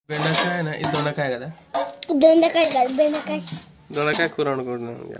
బెండకాయ ఇది దొండకాయ కదా దొండకాయ కాదు బెండకాయ దొండకాయ కూర వండుకుంటున్నాను ఇక.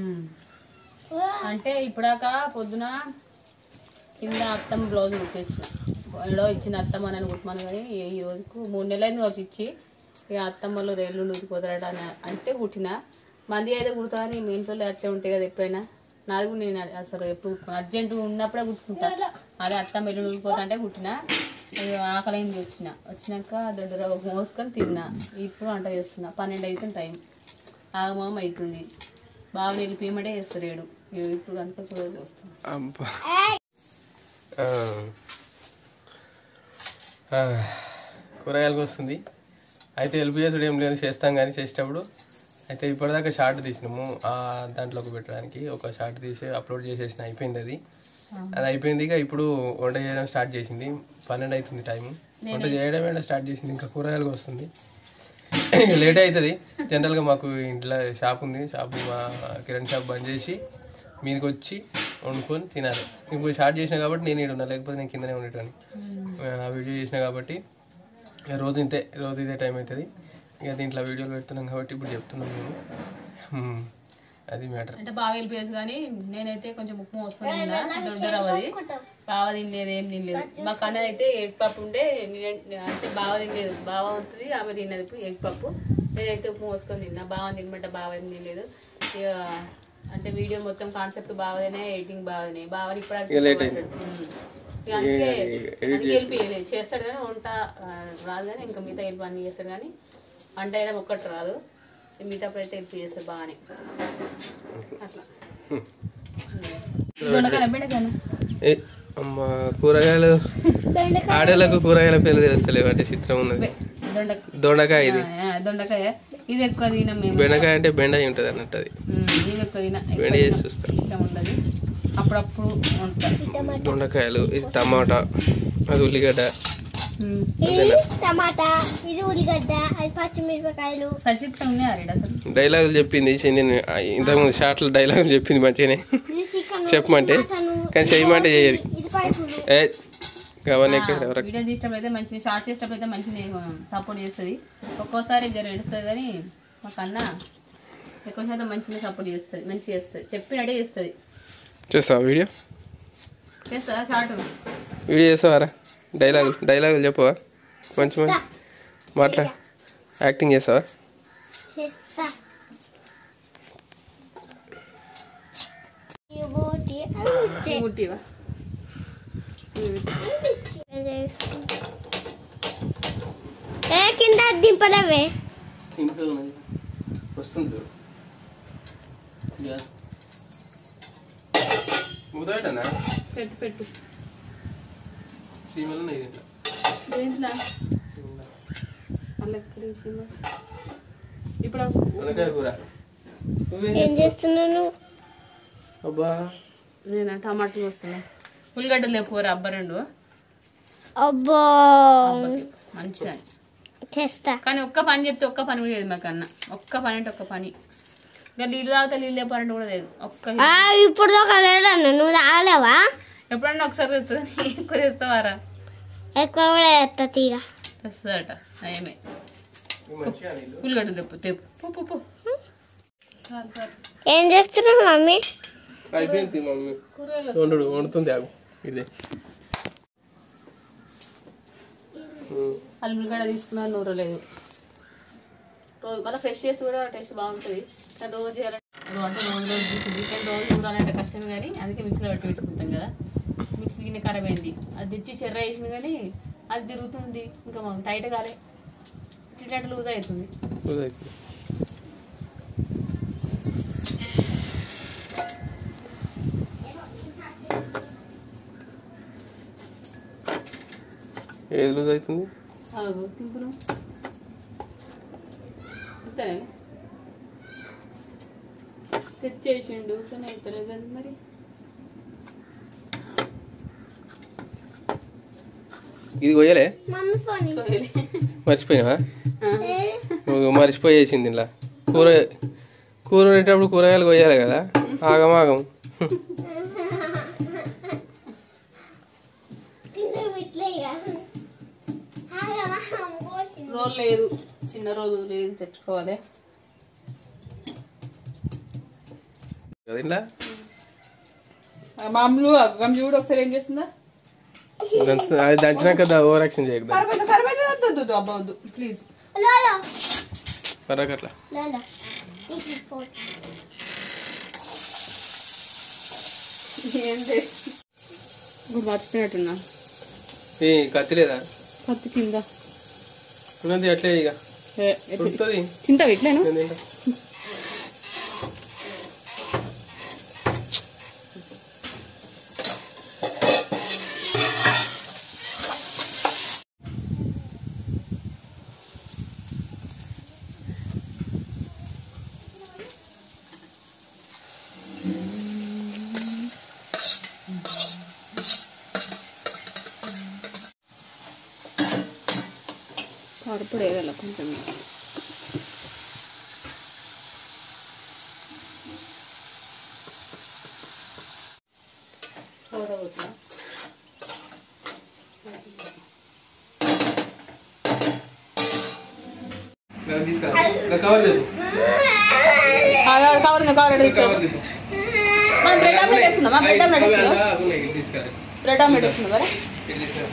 అంటే ఇప్పుడాక పొద్దున కింద అత్తమ్మ బ్లౌజ్ కుట్టచ్చు ఎడో ఇచ్చిన అత్తమ్మ అని కుట్టమని కానీ ఈ- ఈ రోజుకు మూడు నెలలు అయింది వచ్చి ఇచ్చి ఇక అత్తమ్మలు రేళ్ళు ఉతికిపోతారట అని అంటే కుట్టిన మంది అయితే కుడతా అని మీ ఇంట్లో అట్లే ఉంటాయి కదా ఎప్పుడైనా నాది కూడా నేను అసలు ఎప్పుడు కుట్టుకోను అర్జెంట్ ఉన్నప్పుడే కుట్టుకుంటా అదే అత్తమ్మ ఎల్లు ఉడికిపోతా అంటే కుట్టిన ఇక ఆకలైంది వచ్చిన వచ్చినాక దొడ్డు రవ్వ మోసుకొని తిన్నా ఇప్పుడు వంట చేస్తున్నా పన్నెండు అవుతుంది టైం ఆగమం అవుతుంది బాగా నిలిపిమడే చేస్తారు ఏడు ఇగో ఇప్పుడు కనుక కూరలు వస్తుంది అబ్బా ఆ. ఆ. కూరగాయలకు వస్తుంది అయితే ఎల్పి చేసుడు ఏం లేదు చేస్తాం కానీ చేసేటప్పుడు అయితే ఇప్పటిదాకా షార్ట్ తీసినాము ఆ దాంట్లోకి పెట్టడానికి ఒక షార్ట్ తీసి అప్లోడ్ చేసేసిన అయిపోయింది అది అది అయిపోయింది ఇక ఇప్పుడు వంట చేయడం స్టార్ట్ చేసింది పన్నెండు అవుతుంది టైం వంట చేయడం ఏంటో స్టార్ట్ చేసింది ఇంకా కూరగాయలకు వస్తుంది లేట్ అవుతుంది జనరల్గా మాకు ఇంట్లో షాప్ ఉంది షాప్ మా కిరణ్ షాప్ బంద్ చేసి మీదకి వచ్చి వండుకొని తినాలి ఇప్పుడు స్టార్ట్ చేసిన కాబట్టి నేను ఇక్కడ ఉన్నా లేకపోతే నేను కిందనే ఉండేటాను ఆ వీడియో చేసిన కాబట్టి ఇక రోజు ఇంతే రోజు ఇదే టైం అవుతుంది ఇక దీంట్లో వీడియోలు పెడుతున్నాం కాబట్టి ఇప్పుడు చెప్తున్నాం మేము హ్మ్. అది మ్యాటర్ అంటే బాగా వెళ్ళిపోయేది కానీ నేనైతే కొంచెం ఉప్పు మోసుకొని తిన్నా దొడ్డు రవ్వది బాగా తినలేదు ఏం తినలేదు మా కన్నది అయితే ఎగ్ పప్పు ఉండే నేనే- అంటే బాగా తినలేదు బాగా ఉంటుంది ఆమె తిన్నది ఇప్పుడు ఎగ్ పప్పు నేనైతే ఉప్పు మోసుకొని తిన్నా బాగా తినమంటే బాగా ఏం తినలేదు ఇక అంటే వీడియో మొత్తం కాన్సెప్ట్ బాగానే ఎడిటింగ్ బాగానే బాగా ఇప్పుడు ఇక late అయింది. ఇక అందుకే అందుకే హెల్ప్ చేయలేదు చేస్తాడు కానీ వంట ఆ, రాదు కానీ ఇంకా మిగతా హెల్ప్ అన్ని చేస్తాడు కానీ వంట అయినా ఒక్కటి రాదు మిగతా అయితే హెల్ప్ చేస్తారు బాగానే అట్లా దొండకాయ బెండకాయ ఏ అమ్మ కూరగాయలు ఆడేళ్ళకు కూరగాయల పేర్లు తెలుస్తలేవు అంటే చిత్రం ఉన్నది దొండకాయ దొండకాయ ఇది ఆ, దొండకాయ ఇది ఎక్కువ తినం మేము బెండకాయ అంటే బెండ అయి ఉంటుంది అన్నట్టు అది ఉమ్, ఇది ఎక్కువ తిన ఎక్కువ బెండ చేసి తినం. చూస్తాం ఇష్టం ఉండదు అప్పుడప్పుడు ఉంటాం దొండకాయలు ఇది టమాటా అది ఉల్లిగడ్డ ఇది టమాటా ఇది ఉల్లిగడ్డ అది పచ్చిమిరపకాయలు పచ్చిమిరపకాయలు ఉన్నాయి అరేడు అసలు డైలాగులు చెప్పింది చెందిన ఇంతకుముందు షార్ట్లో డైలాగులు చెప్పింది మంచిగానే ఇది చికెన్ చెప్పమంటే కానీ చేయమంటే చేయదు ఇది పైపులు ఏ గవన్ ఎక్కడ ఎవరికి వీడియో చేసేటప్పుడు అయితే మంచి షార్ట్ చేసేటప్పుడు అయితే మంచిగా సపోర్ట్ చేస్తుంది ఒక్కోసారి జర ఏడుస్తుంది కానీ మా కన్నా ఎక్కువ శాతం మంచిగా సపోర్ట్ చేస్తుంది మంచిగా చేస్తుంది చెప్పినట్టే చేస్తుంది చూస్తావా వీడియో చేస్తా షార్ట్ వీడియో చేస్తావారా డైలాగులు డైలాగులు చెప్పవా మంచి మంచి మాట్లా యాక్టింగ్ చేస్తావా చేస్తా ఇది ఒకటి, అది వచ్చే. ముట్టివా ఏ కింద దింపలేవే వస్తుంది చూడు ముదోటనా పెట్టు పెట్టు చీమలు ఉన్నాయి దీంట్లో దేంట్లో మళ్ళీ ఎక్కడ వేసిందో? ఇప్పుడు దొండకాయ కూర నువ్వేం ఏం చేస్తున్నాను అబ్బా నేను టమాటాలు వస్తున్నా ఉల్లిగడ్డలు లేపు రబ్బ రెండు అబ్బో మంచిగా చేస్తా కానీ ఒక్క పని చెప్తే ఒక్క పని కూడా లేదు మాకు అన్న ఒక్క పని అంటే ఒక్క పని ఇంకా నీళ్ళు తాగితే నీళ్ళు లేపాలంటే కూడా లేదు ఒక్క ఆ, ఇప్పుడు ఒక వెళ్ళాను నువ్వు తాగలేవా ఎప్పుడన్నా ఒకసారి తెస్తుంది ఎక్కువ తెస్తావారా ఎక్కువ కూడా చేస్తా తీగ తెస్తుందట నయమే ఇవి మంచిగా నీళ్ళు ఉల్లిగడ్డలు తెప్పు తెప్పు పో, పో, పో. చాలు, చాలు. ఏం చేస్తున్నావు మమ్మీ అయిపోయింది మమ్మీ కూరగాయలు వండు వండుతుంది ఆగు ఇదే వాళ్ళు ఉల్లిగడ్డ తీసుకున్నా నూరు లేదు రోజు మళ్ళీ ఫ్రెష్ చేసి కూడా టేస్ట్ బాగుంటుంది కానీ రోజు చేయాలంటే రోజు అంటే రోజు రోజు తీసుకుంది కానీ రోజు ఊరాలంటే కష్టం కానీ అందుకే మిక్సీలో పెట్టి పెట్టుకుంటాం కదా మిక్సీ గిన్నె ఖరాబ్ అయింది అది తెచ్చి చెర్ర వేసింది కానీ అది తిరుగుతుంది ఇంకా మాకు టైట్ కాలే ఇట్లా లూజ్ అవుతుంది కుదైతే. ఏది లూజ్ అవుతుంది ఆగు తింపును అంతేనా తెచ్చేసిండు కానీ అవుతలేదండి మరి ఇది కొయ్యలే మమ్మీ ఫోన్ కోయలే. మర్చిపోయినావా ఆ. నువ్వు మర్చిపోయేసింది ఇలా కూర కూర వండేటప్పుడు కూరగాయలు కొయ్యాలి కదా ఆగం ఆగం తిందాం ఇట్లే ఇక ఆగమా, పోసింది. రోల్ రోజు లేదు చిన్న రోజు లేదు తెచ్చుకోవాలి కదా ఇలా ఆ మామూలు అగ్గం చూడు ఒకసారి ఏం చేస్తుందా దంచు- అది దంచినాక ఓవర్ యాక్షన్ చేయకు కరిపోతే కరిపోతే వద్దు వద్దు, వద్దు అబ్బా వద్దు ప్లీజ్ లాలా పర్వాకట్లా లాలా this is for ఏంటి ఇప్పుడు మర్చిపోయినట్టున్నా ఏ కత్తి లేదా కత్తి కింద ఉన్నది అట్లే ఇక ఏ, ఎప్పుడు- ఉడుతుంది తింటావు ఇట్లేను నేను తింటా. కారపొడి వేయాలి కొంచెం సోడా కొట్టినా నాకు తీసుకురా నాకు కవర్ లేదు కవర్ ఉంది కవర్ తీసుకో కవర్ తీసుకో మనం బ్రెడ్ ఆమ్లెట్ వేసుకుందామా బ్రెడ్ ఆమ్లెట్ అవి వేసుకుందాం అలా ఉన్నాయి, ఇది తీసుకురా బ్రెడ్ ఆమ్లెట్ వేసుకుందాం మరి ఇది తీసుకురా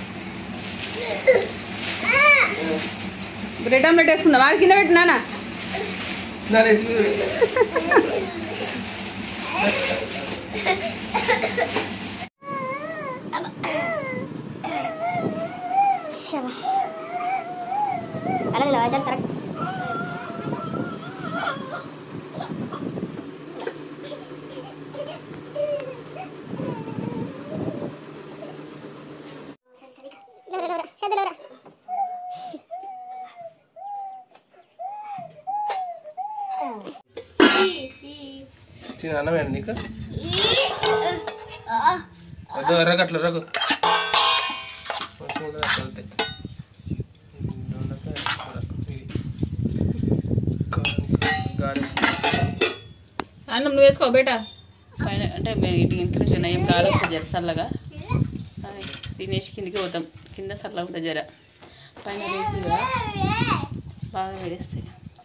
బ్రెడ్ ఆమ్లెట్ వేసుకుందాం వాడి కింద పెట్టినానా నా recipe Siapa? Ada di bawah aja truk. చిన్న అన్నమే నీకు వద్దు రగు అట్లా రగు కొంచెం కూడా అట్లా వెళ్తాయి. ఇది ఉండక ఇది. గా- గారె. అన్నం నువ్వు వేసుకో బేట పైన అంటే మేము ఇటు ఇంటి నుంచి నయం గాలి వస్తుంది జర చల్లగా అని తినేసి కిందికి పోతాం కింద చల్లగా ఉంటుంది జర పైన రేకులుగా బాగా వేడేస్తాయి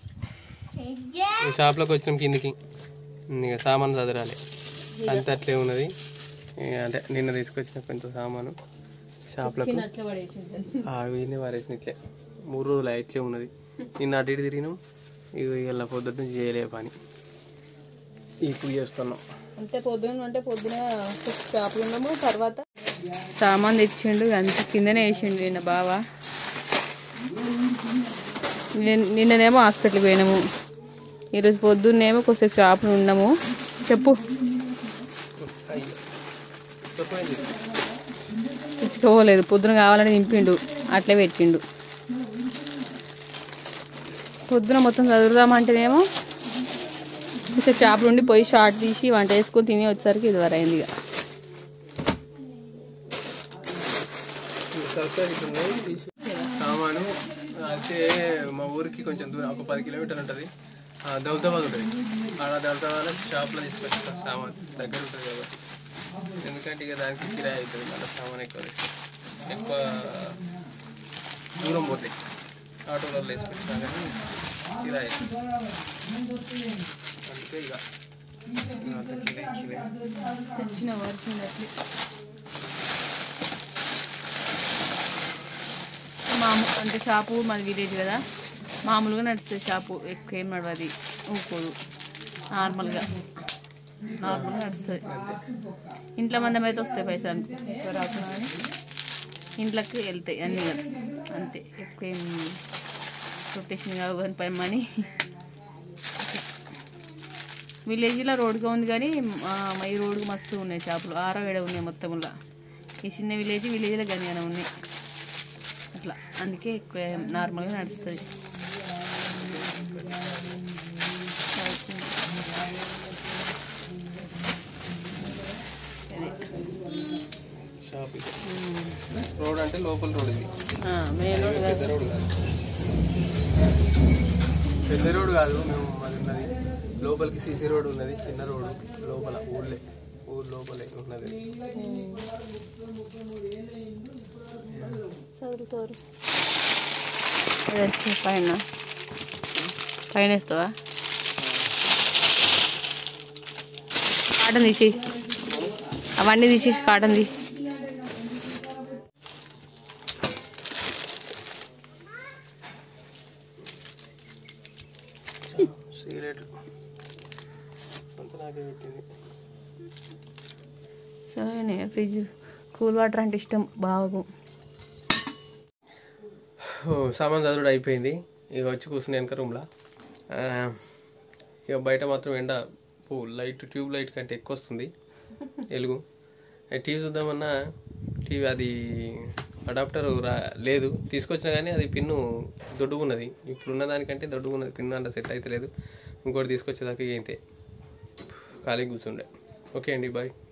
ఈ షాప్లోకి వచ్చినాం కిందికి ఇక సామాన్ చదరాలి అంత అట్లే ఉన్నది ఇక అంటే నిన్న తీసుకొచ్చిన కొంచెం సామాను షాప్లకు అట్లా పడేసి ఆ వీడిని వారేసిన ఇట్లే మూడు రోజులు ఇట్లే ఉన్నది నిన్న అటు ఇటు తిరిగినాం ఇక ఇలా పొద్దుట నుంచి చేయలే పని ఇప్పుడు చేస్తున్నాం అంటే పొద్దున అంటే పొద్దున షాపులు ఉన్నాము తర్వాత సామాన్ తెచ్చిండు అంత కిందనే వేసిండు నిన్న బావా నిన్న- నిన్ననేమో హాస్పిటల్కి పోయినాము ఈరోజు పొద్దున్నేమో కొద్దిసేపు షాపులు ఉన్నాము చెప్పు అయ్యో చెప్పండి ఇచ్చుకోలేదు పొద్దున కావాలని నింపిండు అట్లే పెట్టిండు పొద్దున మొత్తం చదువుదామంటేనేమో కొంచెం షాపులు ఉండి పోయి షార్ట్ తీసి వంట వేసుకొని తిని వచ్చేసరికి ఇది వరైంది ఇక తరకారీ ఉన్నాయి తీసి సామాను అయితే మా ఊరికి కొంచెం దూరం ఒక పది కిలోమీటర్లు ఉంటుంది దౌలతాబాద్ ఉంటుంది ఆడ దౌలతాబాద్ షాప్లో తీసుకొచ్చిన సామాన్ దగ్గర ఉంటుంది కాబట్టి ఎందుకంటే ఇక దానికి కిరాయి అవుతుంది మళ్ళీ సామాన్ ఎక్కువ తెస్తే. ఎక్కువ దూరం పోతాయి ఆటోలలో వేసుకొచ్చినా కానీ కిరాయి అవుతుంది. అందుకే ఇక అంత కిరాయి కిరాయి తెచ్చిన వర్షం అట్లే మామూలు అంటే షాపు మాది విలేజ్ కదా మామూలుగా నడుస్తుంది షాపు ఎక్కువ ఏం నడవది ఊకోదు నార్మల్గా నార్మల్గా నడుస్తుంది ఇంట్లో మందం అయితే వస్తాయి పైసలు ఎక్కువ రాకుండా కానీ ఇంట్లోకి వెళ్తాయి అన్నీ ఇక. అంతే ఎక్కువ ఏం రొటేషన్ కావు కానీ పని మనీ విలేజ్లో రోడ్గా ఉంది కానీ ఆ, ఈ రోడ్డు మస్తు ఉన్నాయి షాపులు ఆరో ఏడ ఉన్నాయి మొత్తంలో ఈ చిన్న విలేజ్ విలేజ్లో కానీ ఉన్నాయి అట్లా అందుకే ఎక్కువ నార్మల్గా నడుస్తుంది షాప్ ఇది రోడ్ అంటే లోపల రోడ్ ఇది మెయిన్ రోడ్ పెద్ద రోడ్ కాదు పెద్ద రోడ్ కాదు మేము అది ఉన్నది లోపలికి సీసీ రోడ్ ఉన్నది చిన్న రోడ్ లోపల ఊళ్ళే ఊరు లోపలే ఉన్నది సౌరు సౌరు వేస్తే పైన పైన వేస్తావా కాటన్ తీసి అవన్నీ తీసేసి కాటన్ తీ సిగరెట్లు అంతా నాకే పెట్టింది సరే ఫ్రిడ్జ్ కూల్ వాటర్ అంటే ఇష్టం బాగు ఓ, సామాన్ చదువుడు అయిపోయింది ఇక వచ్చి కూర్చుని వెనక రూమ్లో ఇక బయట మాత్రం ఎండ పో లైట్ ట్యూబ్ లైట్ కంటే ఎక్కువ వస్తుంది వెలుగు టీవీ చూద్దామన్నా టీవీ అది అడాప్టర్ రా లేదు తీసుకొచ్చినా కానీ అది పిన్ను దొడ్డుగున్నది ఇప్పుడున్న దానికంటే దొడ్డుగున్నది పిన్ను అంత సెట్ అయితే లేదు ఇంకోటి తీసుకొచ్చేదాకా ఏంతే ఖాళీ కూర్చుండే ఓకే అండి బాయ్